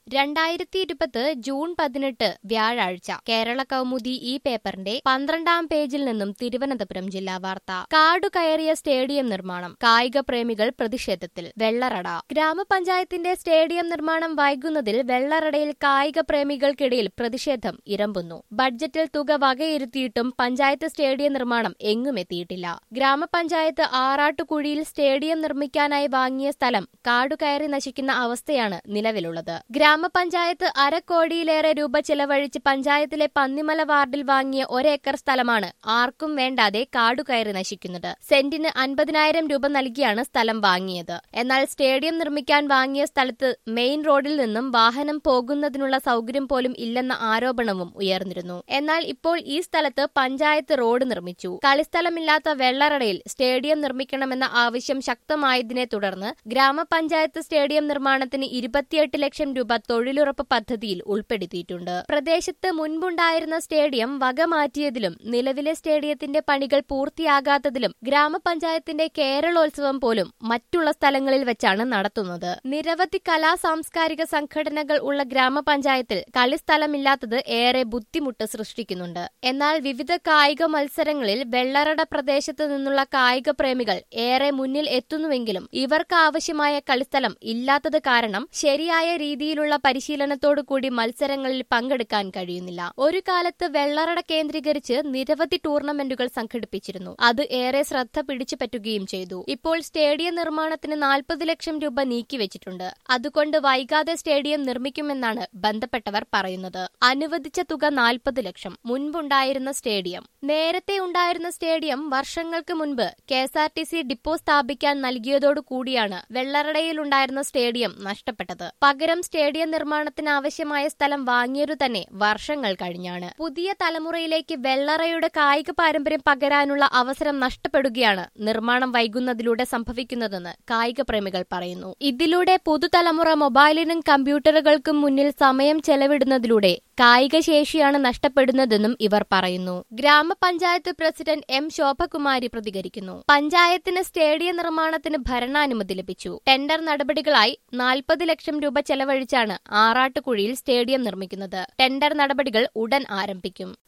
രണ്ടായിരത്തി ഇരുപത് ജൂൺ പതിനെട്ട് വ്യാഴാഴ്ച കേരള കൗമുദി ഈ പേപ്പറിന്റെ പന്ത്രണ്ടാം പേജിൽ നിന്നും തിരുവനന്തപുരം ജില്ലാ വാർത്ത കാടു കയറിയ സ്റ്റേഡിയം നിർമ്മാണം കായിക പ്രേമികൾ പ്രതിഷേധത്തിൽ വെള്ളറട ഗ്രാമപഞ്ചായത്തിന്റെ സ്റ്റേഡിയം നിർമ്മാണം വൈകുന്നതിൽ വെള്ളറടയിൽ കായിക പ്രേമികൾക്കിടയിൽ പ്രതിഷേധം ഇരമ്പുന്നു ബഡ്ജറ്റിൽ തുക വകയിരുത്തിയിട്ടും പഞ്ചായത്ത് സ്റ്റേഡിയം നിർമ്മാണം എങ്ങും എത്തിയിട്ടില്ല ഗ്രാമപഞ്ചായത്ത് ആറാട്ടുകുഴിയിൽ സ്റ്റേഡിയം നിർമ്മിക്കാനായി വാങ്ങിയ സ്ഥലം കാടുകയറി നശിക്കുന്ന അവസ്ഥയാണ് നിലവിലുള്ളത് ഗ്രാമപഞ്ചായത്ത് അരക്കോടിയിലേറെ രൂപ ചെലവഴിച്ച് പഞ്ചായത്തിലെ പന്നിമല വാർഡിൽ വാങ്ങിയ ഒരേക്കർ സ്ഥലമാണ് ആർക്കും വേണ്ടാതെ കാടുകയറി നശിക്കുന്നത് സെന്റിന് അൻപതിനായിരം രൂപ നൽകിയാണ് സ്ഥലം വാങ്ങിയത് എന്നാൽ സ്റ്റേഡിയം നിർമ്മിക്കാൻ വാങ്ങിയ സ്ഥലത്ത് മെയിൻ റോഡിൽ നിന്നും വാഹനം പോകുന്നതിനുള്ള സൗകര്യം പോലും ഇല്ലെന്ന ആരോപണവും ഉയർന്നിരുന്നു എന്നാൽ ഇപ്പോൾ ഈ സ്ഥലത്ത് പഞ്ചായത്ത് റോഡ് നിർമ്മിച്ചു കളിസ്ഥലമില്ലാത്ത വെള്ളറടയിൽ സ്റ്റേഡിയം നിർമ്മിക്കണമെന്ന ആവശ്യം ശക്തമായതിനെ തുടർന്ന് ഗ്രാമപഞ്ചായത്ത് സ്റ്റേഡിയം നിർമ്മാണത്തിന് ഇരുപത്തിയെട്ട് ലക്ഷം രൂപ തൊഴിലുറപ്പ് പദ്ധതിയിൽ ഉൾപ്പെടുത്തിയിട്ടുണ്ട് പ്രദേശത്ത് മുൻപുണ്ടായിരുന്ന സ്റ്റേഡിയം വകമാറ്റിയതിലും നിലവിലെ സ്റ്റേഡിയത്തിന്റെ പണികൾ പൂർത്തിയാകാത്തതിലും ഗ്രാമപഞ്ചായത്തിന്റെ കേരളോത്സവം പോലും മറ്റുള്ള സ്ഥലങ്ങളിൽ വെച്ചാണ് നടത്തുന്നത് നിരവധി കലാ സാംസ്കാരിക സംഘടനകൾ ഉള്ള ഗ്രാമപഞ്ചായത്തിൽ കളിസ്ഥലമില്ലാത്തത് ഏറെ ബുദ്ധിമുട്ട് സൃഷ്ടിക്കുന്നുണ്ട് എന്നാൽ വിവിധ കായിക മത്സരങ്ങളിൽ വെള്ളറട പ്രദേശത്ത് നിന്നുള്ള കായിക പ്രേമികൾ ഏറെ മുന്നിൽ എത്തുന്നുവെങ്കിലും ഇവർക്ക് ആവശ്യമായ കളിസ്ഥലം ഇല്ലാത്തത് കാരണം ശരിയായ രീതിയിലുള്ള പരിശീലനത്തോടു കൂടി മത്സരങ്ങളിൽ പങ്കെടുക്കാൻ കഴിയുന്നില്ല ഒരു കാലത്ത് വെള്ളറട കേന്ദ്രീകരിച്ച് നിരവധി ടൂർണമെന്റുകൾ സംഘടിപ്പിച്ചിരുന്നു അത് ഏറെ ശ്രദ്ധ പിടിച്ചു പറ്റുകയും ചെയ്തു ഇപ്പോൾ സ്റ്റേഡിയം നിർമ്മാണത്തിന് നാൽപ്പത് ലക്ഷം രൂപ നീക്കിവെച്ചിട്ടുണ്ട് അതുകൊണ്ട് വൈകാതെ സ്റ്റേഡിയം നിർമ്മിക്കുമെന്നാണ് ബന്ധപ്പെട്ടവർ പറയുന്നത് അനുവദിച്ച തുക നാൽപ്പത് ലക്ഷം മുൻപുണ്ടായിരുന്ന സ്റ്റേഡിയം നേരത്തെ ഉണ്ടായിരുന്ന സ്റ്റേഡിയം വർഷങ്ങൾക്ക് മുൻപ് K S R T C depot സ്ഥാപിക്കാൻ നൽകിയതോടു കൂടിയാണ് വെള്ളറടയിലുണ്ടായിരുന്ന സ്റ്റേഡിയം നഷ്ടപ്പെട്ടത് പകരം സ്റ്റേഡിയം നിർമ്മാണത്തിന് ആവശ്യമായ സ്ഥലം വാങ്ങിയതു തന്നെ വർഷങ്ങൾ കഴിഞ്ഞാണ് പുതിയ തലമുറയിലേക്ക് വെള്ളറയുടെ കായിക പാരമ്പര്യം പകരാനുള്ള അവസരം നഷ്ടപ്പെടുകയാണ് നിർമ്മാണം വൈകുന്നതിലൂടെ സംഭവിക്കുന്നതെന്ന് കായിക പ്രേമികൾ പറയുന്നു ഇതിലൂടെ പുതുതലമുറ മൊബൈലിനും കമ്പ്യൂട്ടറുകൾക്കും മുന്നിൽ സമയം ചെലവിടുന്നതിലൂടെ കായിക ശേഷിയാണ് നഷ്ടപ്പെടുന്നതെന്നും ഇവർ പറയുന്നു ഗ്രാമപഞ്ചായത്ത് പ്രസിഡന്റ് എം ശോഭകുമാരി പ്രതികരിക്കുന്നു പഞ്ചായത്തിന് സ്റ്റേഡിയം നിർമ്മാണത്തിന് ഭരണാനുമതി ലഭിച്ചു ടെൻഡർ നടപടികളായി നാൽപ്പത് ലക്ഷം രൂപ ചെലവഴിച്ചാണ് ആറാട്ടുകുഴിയിൽ സ്റ്റേഡിയം നിർമ്മിക്കുന്നത് ടെൻഡർ നടപടികൾ ഉടൻ ആരംഭിക്കും